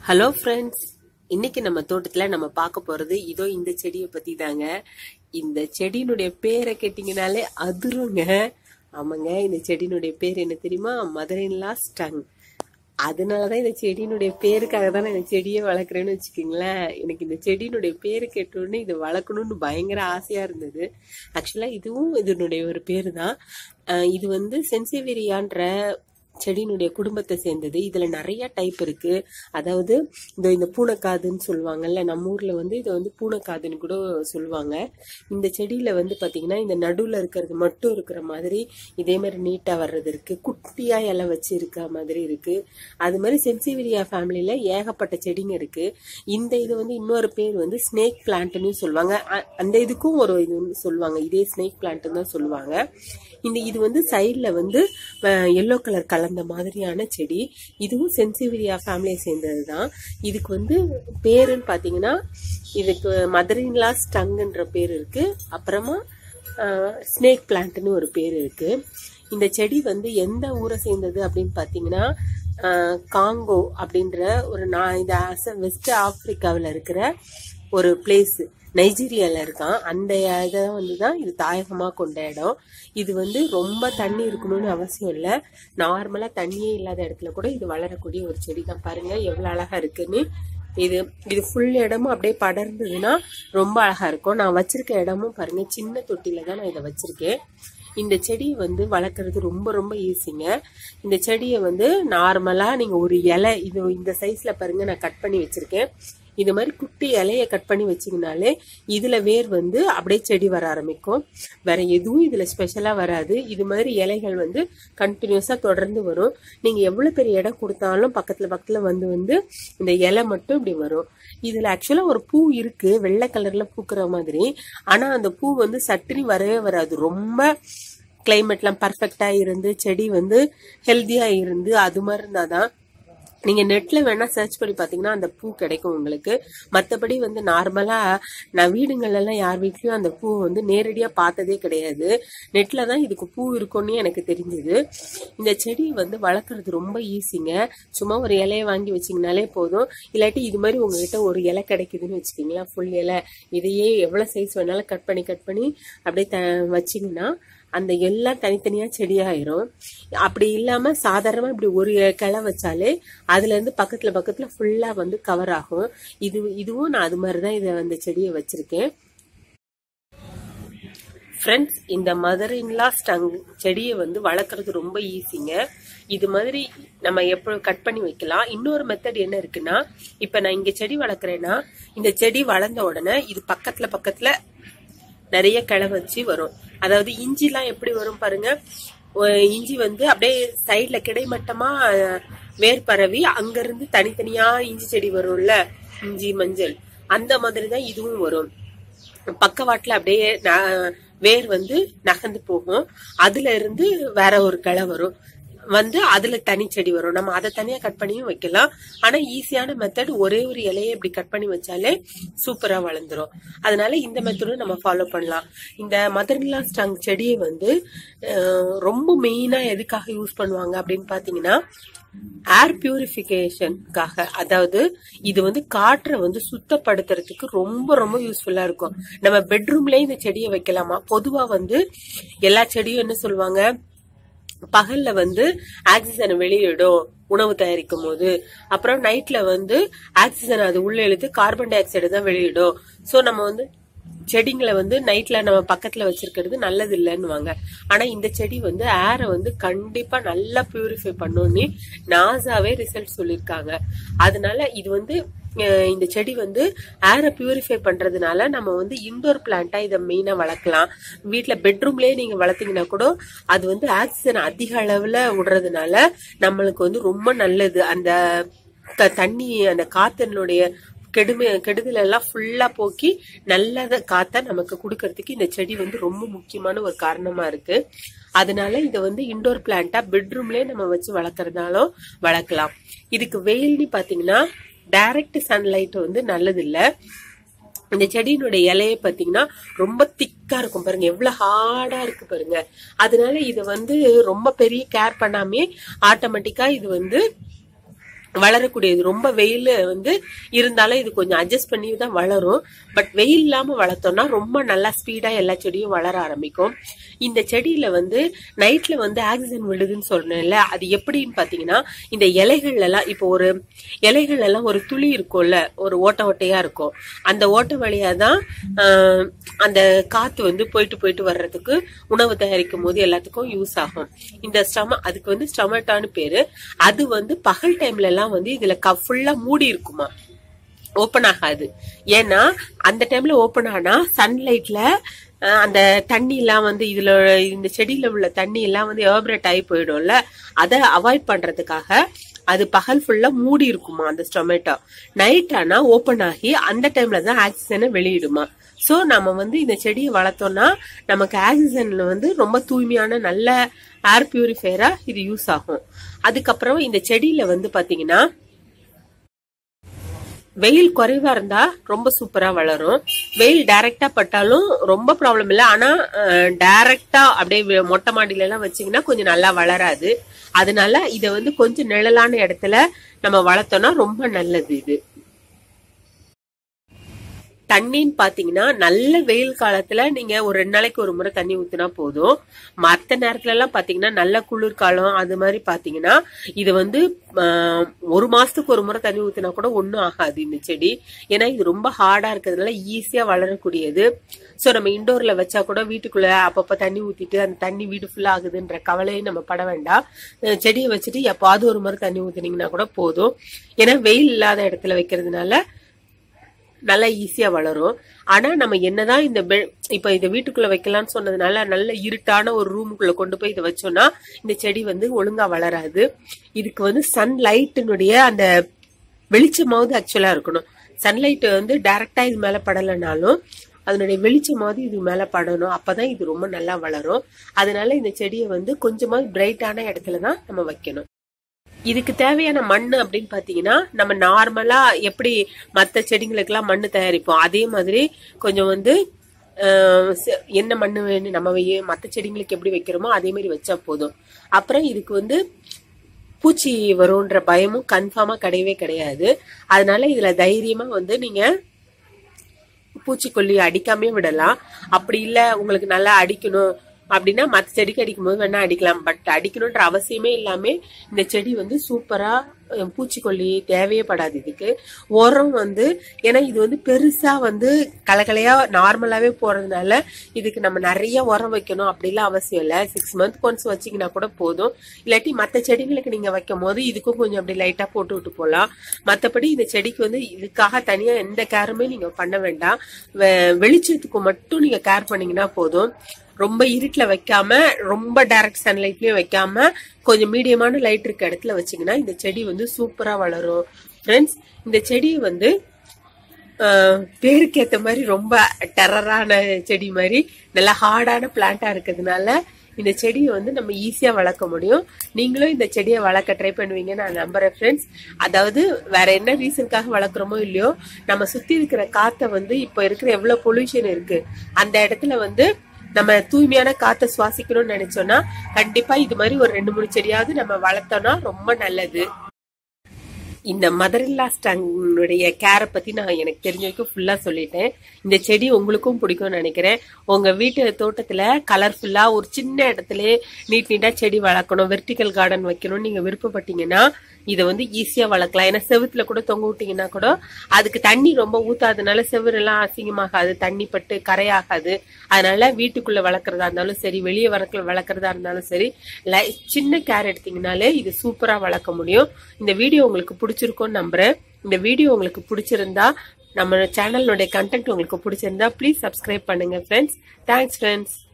hello friends இன்னைக்கு நம்ம தோட்டத்துல நம்ம பார்க்க போறது இதோ இந்த செடியை பத்தி தாங்க இந்த செடியினுடைய பேரை கேட்டீங்கனாலே அதிருங்க ஆமாங்க இந்த செடியினுடைய பேர் என்ன தெரியுமா மதுரைன்லா ஸ்டங் அதனாலதான் இந்த செடியினுடைய பேருக்காக தான் நான் இந்த செடியை வளர்க்குறேன்னு வச்சுக்கோங்களேன் எனக்கு இந்த செடியினுடைய பேரு கேட்டோடனே இது வளர்க்கணும்னு பயங்கர ஆசையா இருந்தது ஆக்சுவலா இதுவும் இதனுடைய ஒரு பேரு தான் அஹ் இது வந்து சென்சிவேரியான்ற செடியினுடைய குடும்பத்தை சேர்ந்தது இதுல நிறைய டைப் இருக்கு அதாவது இந்த இந்த பூனைக்காதுன்னு சொல்லுவாங்கல்ல நம்ம ஊர்ல வந்து இதை வந்து பூனைக்காதுன்னு கூட சொல்லுவாங்க இந்த செடியில வந்து பாத்தீங்கன்னா இந்த நடுவுல இருக்கிறது மட்டும் இருக்கிற மாதிரி இதே மாதிரி நீட்டா வர்றது இருக்கு குட்டியா இலை வச்சு இருக்க மாதிரி இருக்கு அது மாதிரி சென்சிவிரியா ஃபேமிலியில ஏகப்பட்ட செடிங்க இருக்கு இந்த இது வந்து இன்னொரு பேர் வந்து ஸ்னேக் பிளான்ட்னு சொல்லுவாங்க அ- அந்த இதுக்கும் ஒரு இது வந்து சொல்லுவாங்க இதே ஸ்னேக் பிளான்ட்னு தான் சொல்லுவாங்க இந்த இது வந்து சைடுல வந்து எல்லோ கலர் கலந்த மாதிரியான செடி இதுவும் சென்சிவிரியா ஃபேமிலியை சேர்ந்தது தான் இதுக்கு வந்து பேருன்னு பாத்தீங்கன்னா இதுக்கு மதரின்லா ஸ்டங்குன்ற பேர் இருக்கு அப்புறமா ஸ்னேக் பிளான்ட்னு ஒரு பேர் இருக்கு இந்த செடி வந்து எந்த ஊரை சேர்ந்தது அப்படின்னு பாத்தீங்கன்னா அஹ், காங்கோ அப்படின்ற ஒரு நான் இந்த வெஸ்ட் ஆப்பிரிக்காவில் இருக்கிற ஒரு பிளேஸ் நைஜீரியால இருக்கான் அந்த இதை வந்து தான் இது தாயகமா கொண்ட இடம் இது வந்து ரொம்ப தண்ணி இருக்கணும்னு அவசியம் இல்லை நார்மலா தண்ணியே இல்லாத இடத்துல கூட இது வளரக்கூடிய ஒரு செடி தான் பாருங்க எவ்வளவு அழகா இருக்குன்னு இது இது ஃபுல் இடமும் அப்படியே படர்ந்ததுன்னா ரொம்ப அழகா இருக்கும் நான் வச்சிருக்க இடமும் பாருங்க சின்ன தொட்டில தான் நான் இதை வச்சிருக்கேன் இந்த செடியை வந்து வளர்க்குறது ரொம்ப ரொம்ப ஈஸிங்க இந்த செடியை வந்து நார்மலா நீங்க ஒரு இலை இது இந்த சைஸ்ல பாருங்க நான் கட் பண்ணி வச்சிருக்கேன் இது மாதிரி குட்டி இலைய கட் பண்ணி வச்சீங்கனாலே இதுல வேர் வந்து அப்படியே செடி வர ஆரம்பிக்கும் வேற எதுவும் இதுல ஸ்பெஷலா வராது இது மாதிரி இலைகள் வந்து கண்டினியூஸா தொடர்ந்து வரும் நீங்க எவ்வளவு பெரிய இடம் கொடுத்தாலும் பக்கத்துல பக்கத்துல வந்து வந்து இந்த இலை மட்டும் இப்படி வரும் இதுல ஆக்சுவலா ஒரு பூ இருக்கு வெள்ளை கலர்ல பூக்குற மாதிரி ஆனா அந்த பூ வந்து சட்டுனி வரவே வராது ரொம்ப கிளைமேட்லாம் பர்ஃபெக்டா இருந்து செடி வந்து ஹெல்த்தியா இருந்து அது மாதிரி இருந்தாதான் நீங்க நெட்ல வேணா சர்ச் பண்ணி பாத்தீங்கன்னா அந்த பூ கிடைக்கும் உங்களுக்கு மத்தபடி வந்து நார்மலா நான் வீடுங்கள்ல எல்லாம் யார் வீட்லயும் அந்த பூ வந்து நேரடியா பார்த்ததே கிடையாது நெட்ல தான் இதுக்கு பூ இருக்கும்னு எனக்கு தெரிஞ்சது இந்த செடி வந்து வளர்க்குறது ரொம்ப ஈஸிங்க சும்மா ஒரு இலைய வாங்கி வச்சீங்கனாலே போதும் இல்லாட்டி இது மாதிரி உங்ககிட்ட ஒரு இலை கிடைக்குதுன்னு வச்சுக்கீங்களா ஃபுல் இலை இதையே எவ்வளவு சைஸ் வேணாலும் கட் பண்ணி கட் பண்ணி அப்படியே த வச்சீங்கன்னா அந்த எல்லாம் தனித்தனியா செடியாயிரும் அப்படி இல்லாம சாதாரணமா இப்படி ஒரு கிளை வச்சாலே அதுல இருந்து பக்கத்துல பக்கத்துல ஃபுல்லா வந்து கவர் ஆகும் இது இதுவும் நான் அது மாதிரிதான் இதை அந்த செடியை வச்சிருக்கேன் ஃப்ரெண்ட்ஸ் இந்த மதர் இன்லா ஸ்டங் செடியை வந்து வளர்க்குறது ரொம்ப ஈஸிங்க இது மாதிரி நம்ம எப்போ கட் பண்ணி வைக்கலாம் இன்னொரு மெத்தட் என்ன இருக்குன்னா இப்ப நான் இங்க செடி வளர்க்குறேன்னா இந்த செடி வளர்ந்த உடனே இது பக்கத்துல பக்கத்துல நிறைய கிளை வச்சு வரும் அதாவது இஞ்சிலாம் எப்படி வரும் பாருங்க ஒ- இஞ்சி வந்து அப்படியே சைட்ல கிடைமட்டமா அஹ், வேர் பரவி அங்க இருந்து தனித்தனியா இஞ்சி செடி வரும்ல இஞ்சி மஞ்சள் அந்த மாதிரி தான் இதுவும் வரும் பக்கவாட்டுல அப்படியே ந- வேர் வந்து நகர்ந்து போகும் அதுல இருந்து வேற ஒரு கிளை வரும் வந்து அதுல தனி செடி வரும் நம்ம அதை தனியா கட் பண்ணியும் வைக்கலாம் ஆனா ஈஸியான மெத்தட் ஒரே ஒரு இலையை இப்படி கட் பண்ணி வச்சாலே சூப்பரா வளர்ந்துரும் அதனால இந்த மெத்தடும் நம்ம ஃபாலோ பண்ணலாம் இந்த மதர்லா ஸ்டங் செடியை வந்து அஹ், ரொம்ப மெயினா எதுக்காக யூஸ் பண்ணுவாங்க அப்படின்னு பாத்தீங்கன்னா ஏர் பியூரிஃபிகேஷனுக்காக அதாவது இது வந்து காற்றை வந்து சுத்தப்படுத்துறதுக்கு ரொம்ப ரொம்ப யூஸ்ஃபுல்லா இருக்கும் நம்ம பெட்ரூம்லயே இந்த செடியை வைக்கலாமா பொதுவா வந்து எல்லா செடியும் என்ன சொல்லுவாங்க பகல்ல வந்து ஆக்சிஜனை வெளியிடும் உணவு தயாரிக்கும் போது அப்புறம் நைட்ல வந்து ஆக்சிஜன் அது உள்ள இழுத்து கார்பன் டை ஆக்சைடு தான் வெளியிடும் சோ நம்ம வந்து செடிங்களை வந்து நைட்ல நம்ம பக்கத்துல வச்சிருக்கிறது நல்லது இல்லைன்னுவாங்க ஆனா இந்த செடி வந்து ஏரை வந்து கண்டிப்பா நல்லா பியூரிஃபை பண்ணும்னு நாசாவே ரிசல்ட் சொல்லியிருக்காங்க அதனால இது வந்து அஹ், இந்த செடி வந்து ஏரை பியூரிஃபை பண்றதுனால நம்ம வந்து இண்டோர் பிளான்ட்டா இதை மெயினா வளர்க்கலாம் வீட்ல பெட்ரூம்லயே நீங்க வளர்த்தீங்கன்னா கூட அது வந்து ஆக்சிஜன் அதிக அளவுல விடுறதுனால நம்மளுக்கு வந்து ரொம்ப நல்லது அந்த த- தண்ணி அந்த காத்தினுடைய கெடுமை கெடுதல் எல்லாம் ஃபுல்லா போக்கி நல்லத காத்த நமக்கு கொடுக்கறதுக்கு இந்த செடி வந்து ரொம்ப முக்கியமான ஒரு காரணமா இருக்கு அதனால இதை வந்து இண்டோர் பிளான்ட்டா பெட்ரூம்லயே நம்ம வச்சு வளர்க்கறதாலும் வளர்க்கலாம் இதுக்கு வெயில்னு பாத்தீங்கன்னா டைரக்ட் சன்லைட் வந்து நல்லது இல்ல இந்த செடியினுடைய இலையை பாத்தீங்கன்னா ரொம்ப திக்கா இருக்கும் பாருங்க எவ்வளவு ஹார்டா இருக்கு பாருங்க அதனால இத வந்து ரொம்ப பெரிய கேர் பண்ணாமே ஆட்டோமேட்டிக்கா இது வந்து வளரக்கூடியது ரொம்ப வெயில் வந்து இருந்தாலும் இது கொஞ்சம் அட்ஜஸ்ட் பண்ணி தான் வளரும் பட் வெயில் இல்லாம வளர்த்தோம்னா ரொம்ப நல்லா ஸ்பீடா எல்லா செடியும் வளர ஆரம்பிக்கும் இந்த செடியில வந்து நைட்ல வந்து ஆக்சிஜன் விழுதுன்னு சொன்னேன்ல அது எப்படின்னு பாத்தீங்கன்னா இந்த இலைகள் எல்லாம் இப்போ ஒரு இலைகள் எல்லாம் ஒரு துளி இருக்கும்ல ஒரு ஓட்ட ஓட்டையா இருக்கும் அந்த ஓட்ட வழியா தான் ஆஹ், அந்த காத்து வந்து போயிட்டு போயிட்டு வர்றதுக்கு உணவு தயாரிக்கும் போது எல்லாத்துக்கும் யூஸ் ஆகும் இந்த ஸ்டம அதுக்கு வந்து ஸ்டமட்டான்னு பேரு அது வந்து பகல் டைம்ல எல்லாம் வந்து இதுல ஃபுல்லா மூடி இருக்குமா ஓப்பன் ஆகாது ஏன்னா அந்த டைம்ல ஓப்பன் ஆனா சன்லைட்ல அந்த தண்ணி எல்லாம் வந்து இதுல இந்த செடியில உள்ள தண்ணி எல்லாம் வந்து எவாபரேட் ஆகி போயிடும்ல அதை அவாய்ட் பண்றதுக்காக அது பகல் ஃபுல்லா மூடி இருக்குமா அந்த ஸ்டொமேட்டோ நைட் ஆனா ஓப்பன் ஆகி அந்த டைம்ல தான் ஆக்சிஜனை வெளியிடுமா சோ நம்ம வந்து இந்த செடியை வளர்த்தோம்னா நமக்கு ஆக்சிஜன்ல வந்து ரொம்ப தூய்மையான நல்ல ஏர் பியூரிஃபையரா இது யூஸ் ஆகும் அதுக்கப்புறம் இந்த செடியில வந்து பாத்தீங்கன்னா வெயில் குறைவா இருந்தா ரொம்ப சூப்பரா வளரும் வெயில் டைரக்டா பட்டாலும் ரொம்ப ப்ராப்ளம் இல்ல ஆனா டைரக்டா அப்படியே வெ- மொட்டை மாடியில எல்லாம் வச்சீங்கன்னா கொஞ்சம் நல்லா வளராது அதனால இத வந்து கொஞ்சம் நிழலான இடத்துல நம்ம வளர்த்தோம்னா ரொம்ப நல்லது இது தண்ணின்னு பாத்தீங்கன்னா நல்ல வெயில் காலத்துல நீங்க ஒரு ரெண்டு நாளைக்கு ஒரு முறை தண்ணி ஊத்துனா போதும் மத்த நேரத்துல எல்லாம் பாத்தீங்கன்னா நல்ல குளிர்காலம் அது மாதிரி பாத்தீங்கன்னா இது வந்து ஆஹ், ஒரு மாசத்துக்கு ஒரு முறை தண்ணி ஊத்துனா கூட ஒண்ணும் ஆகாது இந்த செடி ஏன்னா இது ரொம்ப ஹார்டா இருக்கிறதுனால ஈஸியா வளரக்கூடியது சோ நம்ம இண்டோர்ல வச்சா கூட வீட்டுக்குள்ள அப்பப்ப தண்ணி ஊத்திட்டு அந்த தண்ணி வீடு ஃபுல்லா ஆகுதுன்ற கவலையை நம்ம பட வேண்டாம் அஹ், செடியை வச்சுட்டு எப்பாவது ஒரு முறை தண்ணி ஊத்துனீங்கன்னா கூட போதும் ஏன்னா வெயில் இல்லாத இடத்துல வைக்கிறதுனால நல்லா ஈஸியா வளரும் ஆனா நம்ம என்னதான் இந்த பெ- இப்ப இத வீட்டுக்குள்ள வைக்கலாம்னு சொன்னதுனால நல்ல இருட்டான ஒரு ரூமுக்குள்ள கொண்டு போய் இதை வச்சோம்னா இந்த செடி வந்து ஒழுங்கா வளராது இதுக்கு வந்து சன்லைட்டினுடைய அந்த வெளிச்சமாவது ஆக்சுவலா இருக்கணும் சன்லைட் வந்து டைரக்டா இது மேல படலைனாலும் அதனுடைய வெளிச்சமாவது இது மேல படணும் அப்பதான் இது ரொம்ப நல்லா வளரும் அதனால இந்த செடியை வந்து கொஞ்சமாவது பிரைட்டான இடத்துல தான் நம்ம வைக்கணும் இதுக்கு தேவையான மண்ணு அப்படின்னு பாத்தீங்கன்னா நம்ம நார்மலா எப்படி மத்த செடிங்களுக்கெல்லாம் மண்ணு தயாரிப்போம் அதே மாதிரி கொஞ்சம் வந்து ஆஹ், ச- என்ன மண்ணு வேணும் நம்ம வை- மத்த செடிங்களுக்கு எப்படி வைக்கிறோமோ அதே மாதிரி வச்சா போதும் அப்புறம் இதுக்கு வந்து பூச்சி வரும்ன்ற பயமும் கன்ஃபார்மா கிடையவே கிடையாது அதனால இதுல தைரியமா வந்து நீங்க பூச்சிக்கொல்லி அடிக்காமே விடலாம் அப்படி இல்ல உங்களுக்கு நல்லா அடிக்கணும் அப்படின்னா மத்த செடிக்கு அடிக்கும் போது வேணா அடிக்கலாம் பட் அடிக்கணும்ன்ற அவசியமே இல்லாம இந்த செடி வந்து சூப்பரா அஹ், பூச்சிக்கொல்லி தேவையே படாது இதுக்கு உரம் வந்து ஏன்னா இது வந்து பெருசா வந்து கலகலையா நார்மலாவே போறதுனால இதுக்கு நம்ம நிறைய உரம் வைக்கணும் அப்படிலாம் அவசியம் இல்ல சிக்ஸ் மந்த் ஒன்ஸ் வச்சீங்கன்னா கூட போதும் இல்லாட்டி மத்த செடிகளுக்கு நீங்க வைக்கும் போது இதுக்கும் கொஞ்சம் அப்படி லைட்டா போட்டு விட்டு போலாம் மத்தபடி இந்த செடிக்கு வந்து இதுக்காக தனியா எந்த கேருமே நீங்க பண்ண வேண்டாம் வெ- வெளிச்சத்துக்கு மட்டும் நீங்க கேர் பண்ணீங்கன்னா போதும் ரொம்ப இருட்டுல வைக்காம ரொம்ப டைரக்ட் சன்லைட்லயும் வைக்காம கொஞ்சம் மீடியமான லைட் இருக்க இடத்துல வச்சீங்கன்னா இந்த செடி வந்து சூப்பரா வளரும் ஃப்ரெண்ட்ஸ் இந்த செடியை வந்து ஆஹ், பேருக்கு ஏத்த மாதிரி ரொம்ப டெரரான செடி மாதிரி நல்லா ஹார்டான பிளான்டா இருக்கிறதுனால இந்த செடியை வந்து நம்ம ஈஸியா வளர்க்க முடியும் நீங்களும் இந்த செடியை வளர்க்க ட்ரை பண்ணுவீங்க நான் நம்புறேன் ஃப்ரெண்ட்ஸ் அதாவது வேற என்ன ரீசனுக்காக வளர்க்குறோமோ இல்லையோ நம்ம சுத்தி இருக்கிற காத்தை வந்து இப்ப இருக்கிற எவ்வளவு பொல்யூஷன் இருக்கு அந்த இடத்துல வந்து நம்ம தூய்மையான காத்தை சுவாசிக்கணும்னு நினைச்சோம்னா கண்டிப்பா இது மாதிரி ஒரு ரெண்டு மூணு செடியாவது நம்ம வளர்த்தோம்னா ரொம்ப நல்லது இந்த மதர் இல்லா ஸ்டங்குடைய கேரை பத்தி நான் எனக்கு தெரிஞ்ச வரைக்கும் ஃபுல்லா சொல்லிட்டேன் இந்த செடி உங்களுக்கும் பிடிக்கும்னு நினைக்கிறேன் உங்க வீட்டு தோட்டத்துல கலர்ஃபுல்லா ஒரு சின்ன இடத்துல நீட் நீட்டா செடி வளர்க்கணும் வெர்டிக்கல் கார்டன் வைக்கணும்னு நீங்க விருப்பப்பட்டீங்கன்னா இதை வந்து ஈஸியா வளர்க்கலாம் ஏன்னா செவுத்துல கூட தொங்க விட்டீங்கன்னா கூட அதுக்கு தண்ணி ரொம்ப ஊத்தாதனால செவுரெல்லாம் அசிங்கமாகாது தண்ணி பட்டு கரையாகாது அதனால வீட்டுக்குள்ள வளர்க்கறதா இருந்தாலும் சரி வெளியே வளர்க்க வளர்க்கறதா இருந்தாலும் சரி லை- சின்ன கேர் எடுத்தீங்கனாலே இது சூப்பரா வளர்க்க முடியும் இந்த வீடியோ உங்களுக்கு பிடிச்சிருக்கும்னு நம்புறேன் இந்த வீடியோ உங்களுக்கு பிடிச்சிருந்தா நம்ம சேனலுடைய கண்டென்ட் உங்களுக்கு பிடிச்சிருந்தா ப்ளீஸ் சப்ஸ்கிரைப் பண்ணுங்க ஃப்ரெண்ட்ஸ் தேங்க்ஸ் ஃப்ரெண்ட்ஸ்